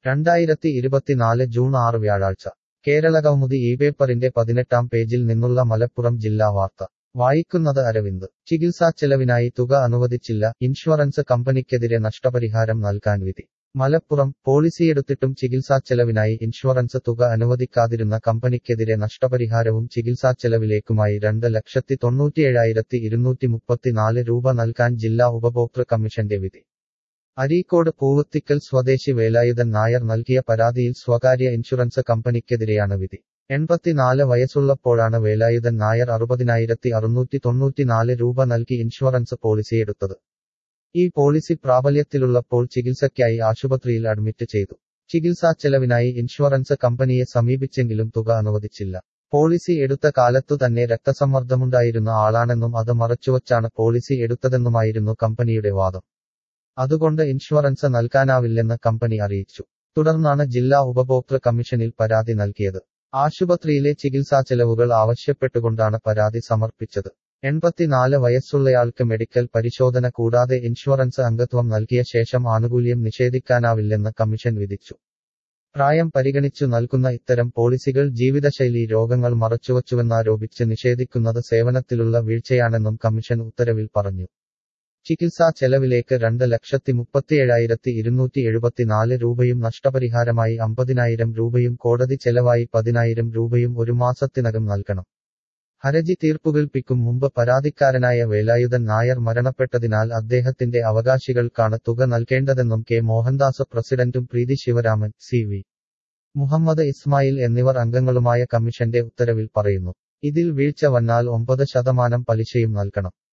രണ്ടായിരത്തി ഇരുപത്തിനാല് ജൂൺ ആറ് വ്യാഴാഴ്ച കേരളകൗമുദി ഈ പേപ്പറിന്റെ പതിനെട്ടാം പേജിൽ നിന്നുള്ള മലപ്പുറം ജില്ലാ വാർത്ത വായിക്കുന്നത് അരവിന്ദ് ചികിത്സാച്ചെലവിനായി തുക അനുവദിച്ചില്ല ഇൻഷുറൻസ് കമ്പനിക്കെതിരെ നഷ്ടപരിഹാരം നൽകാൻ വിധി മലപ്പുറം പോളിസിയെടുത്തിട്ടും ചികിത്സാച്ചെലവിനായി ഇൻഷുറൻസ് തുക അനുവദിക്കാതിരുന്ന കമ്പനിക്കെതിരെ നഷ്ടപരിഹാരവും ചികിത്സാച്ചെലവിലേക്കുമായി രണ്ട് ലക്ഷത്തി തൊണ്ണൂറ്റിയേഴായിരത്തി ഇരുന്നൂറ്റി മുപ്പത്തിനാല് രൂപ നൽകാൻ ജില്ലാ ഉപഭോക്തൃ കമ്മീഷന്റെ വിധി അരീക്കോട് പൂവത്തിക്കൽ സ്വദേശി വേലായുധൻ നായർ നൽകിയ പരാതിയിൽ സ്വകാര്യ ഇൻഷുറൻസ് കമ്പനിക്കെതിരെയാണ് വിധി എൺപത്തിനാല് വയസ്സുള്ളപ്പോഴാണ് വേലായുധൻ നായർ അറുപതിനായിരത്തി അറുന്നൂറ്റി തൊണ്ണൂറ്റിനാല് രൂപ നൽകി ഇൻഷുറൻസ് പോളിസിയെടുത്തത് ഈ പോളിസി പ്രാബല്യത്തിലുള്ളപ്പോൾ ചികിത്സയ്ക്കായി ആശുപത്രിയിൽ അഡ്മിറ്റ് ചെയ്തു ചികിത്സാ ചെലവിനായി ഇൻഷുറൻസ് കമ്പനിയെ സമീപിച്ചെങ്കിലും തുക അനുവദിച്ചില്ല പോളിസി എടുത്ത കാലത്തു തന്നെ രക്തസമ്മർദ്ദമുണ്ടായിരുന്ന ആളാണെന്നും അത് മറച്ചുവച്ചാണ് പോളിസി എടുത്തതെന്നുമായിരുന്നു കമ്പനിയുടെ വാദം അതുകൊണ്ട് ഇൻഷുറൻസ് നൽകാനാവില്ലെന്ന് കമ്പനി അറിയിച്ചു തുടർന്നാണ് ജില്ലാ ഉപഭോക്തൃ കമ്മീഷനിൽ പരാതി നൽകിയത് ആശുപത്രിയിലെ ചികിത്സാ ചെലവുകൾ ആവശ്യപ്പെട്ടുകൊണ്ടാണ് പരാതി സമർപ്പിച്ചത് എൺപത്തിനാല് വയസ്സുള്ളയാൾക്ക് മെഡിക്കൽ പരിശോധന കൂടാതെ ഇൻഷുറൻസ് അംഗത്വം നൽകിയ ശേഷം ആനുകൂല്യം നിഷേധിക്കാനാവില്ലെന്ന് കമ്മീഷൻ വിധിച്ചു പ്രായം പരിഗണിച്ചു നൽകുന്ന ഇത്തരം പോളിസികൾ ജീവിതശൈലി രോഗങ്ങൾ മറച്ചുവച്ചുവെന്നാരോപിച്ച് നിഷേധിക്കുന്നത് സേവനത്തിലുള്ള വീഴ്ചയാണെന്നും കമ്മീഷൻ ഉത്തരവിൽ പറഞ്ഞു ചികിത്സാ ചെലവിലേക്ക് രണ്ട് ലക്ഷത്തി മുപ്പത്തിയേഴായിരത്തി ഇരുന്നൂറ്റി എഴുപത്തിനാല് രൂപയും നഷ്ടപരിഹാരമായി അമ്പതിനായിരം രൂപയും കോടതി ചെലവായി പതിനായിരം രൂപയും ഒരു മാസത്തിനകം നൽകണം ഹരജി തീർപ്പുകൽപ്പിക്കും മുമ്പ് പരാതിക്കാരനായ വേലായുധൻ നായർ മരണപ്പെട്ടതിനാൽ അദ്ദേഹത്തിന്റെ അവകാശികൾക്കാണ് തുക നൽകേണ്ടതെന്നും കെ മോഹൻദാസ് പ്രസിഡന്റും പ്രീതി ശിവരാമൻ സി വി മുഹമ്മദ് ഇസ്മായിൽ എന്നിവർ അംഗങ്ങളുമായ കമ്മീഷന്റെ ഉത്തരവിൽ പറയുന്നു ഇതിൽ വീഴ്ച വന്നാൽ ഒമ്പത് ശതമാനം പലിശയും നൽകണം